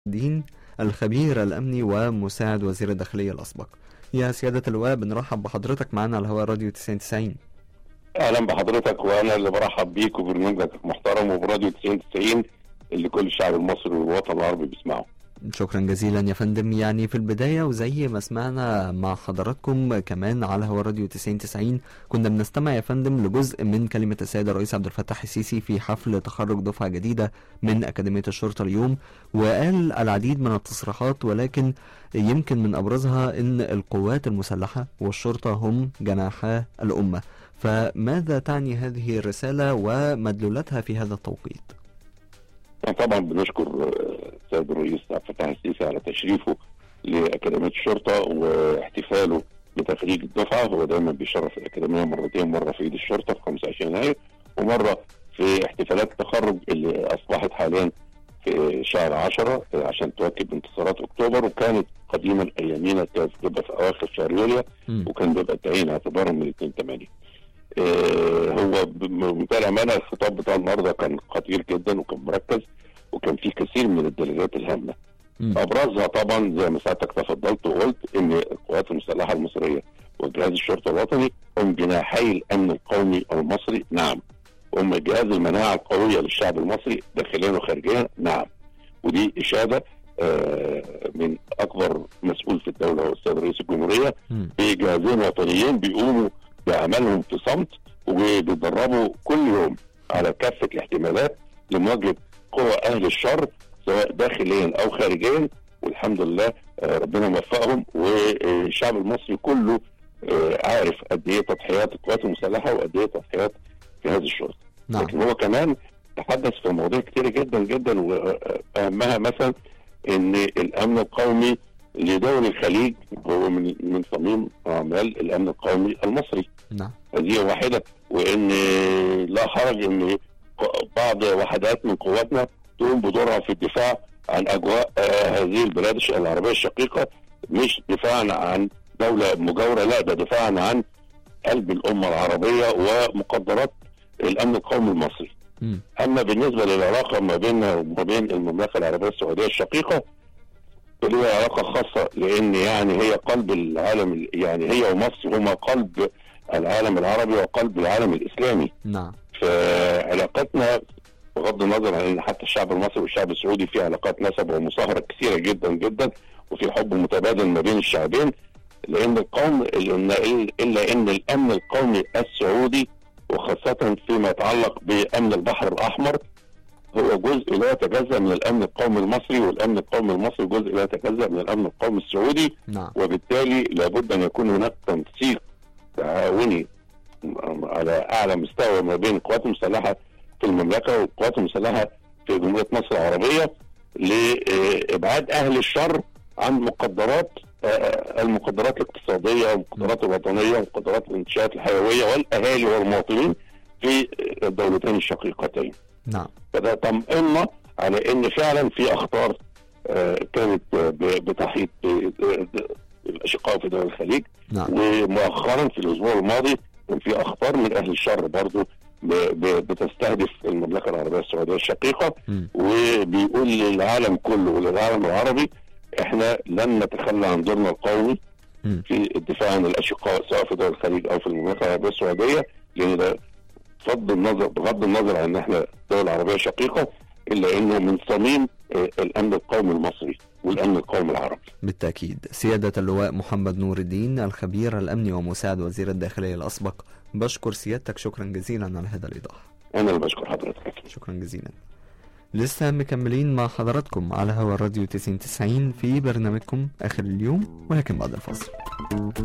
الدين الخبير الأمني ومساعد وزير الداخلية الأسبق يا سيادة اللواء بنرحب بحضرتك معنا على هواء راديو 9090 اهلا بحضرتك وانا اللي برحب بيك وبرنامجك المحترم وبراديو 9090 اللي كل الشعب المصري والوطن العربي بيسمعه شكرا جزيلا يا فندم يعني في البداية وزي ما سمعنا مع حضراتكم كمان على هوا راديو 9090 كنا بنستمع يا فندم لجزء من كلمة السيد الرئيس عبد الفتاح السيسي في حفل تخرج دفعة جديدة من أكاديمية الشرطة اليوم وقال العديد من التصريحات ولكن يمكن من أبرزها أن القوات المسلحة والشرطة هم جناحا الأمة فماذا تعني هذه الرسالة ومدلولاتها في هذا التوقيت؟ طبعا بنشكر السيد الرئيس عبد الفتاح السيسي على تشريفه لاكاديميه الشرطه واحتفاله بتخريج الدفعه هو دايما بيشرف الاكاديميه مرتين مره في عيد الشرطه في 25 يناير ومره في احتفالات التخرج اللي اصبحت حاليا في شهر 10 عشان تواكب انتصارات اكتوبر وكانت قديما ايامينا كانت بتبقى في اواخر شهر يوليو وكان بيبقى التعيين اعتبارا من 2 8 آه هو بمنتهى الامانه الخطاب بتاع النهارده كان خطير جدا وكان مركز وكان فيه كثير من الدلالات الهامه. ابرزها طبعا زي ما سعادتك تفضلت وقلت ان القوات المسلحه المصريه وجهاز الشرطه الوطني هم جناحي الامن القومي المصري نعم. هم جهاز المناعه القويه للشعب المصري داخليا وخارجيا نعم. ودي اشاده آه من اكبر مسؤول في الدوله هو السيد رئيس الجمهوريه بجهازين وطنيين بيقوموا بعملهم في صمت وبيتدربوا كل يوم على كافه الاحتمالات لمواجهه قوى اهل الشر سواء داخليا او خارجيا والحمد لله ربنا موفقهم والشعب المصري كله عارف قد ايه تضحيات القوات المسلحه وقد ايه تضحيات جهاز الشرطه. نعم. لكن هو كمان تحدث في مواضيع كتيره جدا جدا واهمها مثلا ان الامن القومي لدول الخليج هو من من صميم اعمال الامن القومي المصري. نعم. هذه واحده وان لا حرج ان بعض وحدات من قواتنا تقوم بدورها في الدفاع عن اجواء آه هذه البلاد العربيه الشقيقه مش دفاعا عن دوله مجاوره لا ده دفاعا عن قلب الامه العربيه ومقدرات الامن القومي المصري. م. اما بالنسبه للعلاقه ما بيننا وما بين المملكه العربيه السعوديه الشقيقه فليه علاقه خاصه لان يعني هي قلب العالم يعني هي ومصر هما قلب العالم العربي وقلب العالم الاسلامي. نعم. فعلاقتنا بغض النظر عن ان حتى الشعب المصري والشعب السعودي في علاقات نسب ومصاهره كثيره جدا جدا وفي حب متبادل ما بين الشعبين لان القوم الا ان الامن القومي السعودي وخاصه فيما يتعلق بامن البحر الاحمر هو جزء لا يتجزا من الامن القومي المصري والامن القومي المصري جزء لا يتجزا من الامن القومي السعودي نعم. وبالتالي لابد ان يكون هناك تنسيق تعاوني على اعلى مستوى ما بين القوات المسلحه في المملكه والقوات المسلحه في جمهوريه مصر العربيه لابعاد اهل الشر عن مقدرات المقدرات الاقتصاديه والمقدرات الوطنيه والمقدرات الانشاءات الحيويه والاهالي والمواطنين في الدولتين الشقيقتين. نعم. فده طمئنا على ان فعلا في اخطار كانت بتحيط الاشقاء في دول الخليج نعم. ومؤخرا في الاسبوع الماضي كان في اخطار من اهل الشر برضه بتستهدف المملكه العربيه السعوديه الشقيقه م. وبيقول للعالم كله وللعالم العربي احنا لن نتخلى عن دورنا القومي م. في الدفاع عن الاشقاء سواء في دول الخليج او في المملكه العربيه السعوديه لان ده بغض النظر بغض النظر عن ان احنا دول عربيه شقيقه الا انه من صميم الامن القومي المصري والامن القومي العربي. بالتاكيد سياده اللواء محمد نور الدين الخبير الامني ومساعد وزير الداخليه الاسبق بشكر سيادتك شكرا جزيلا على هذا الايضاح. انا اللي بشكر حضرتك. شكرا جزيلا. لسه مكملين مع حضراتكم على هوا الراديو 9090 في برنامجكم اخر اليوم ولكن بعد الفاصل.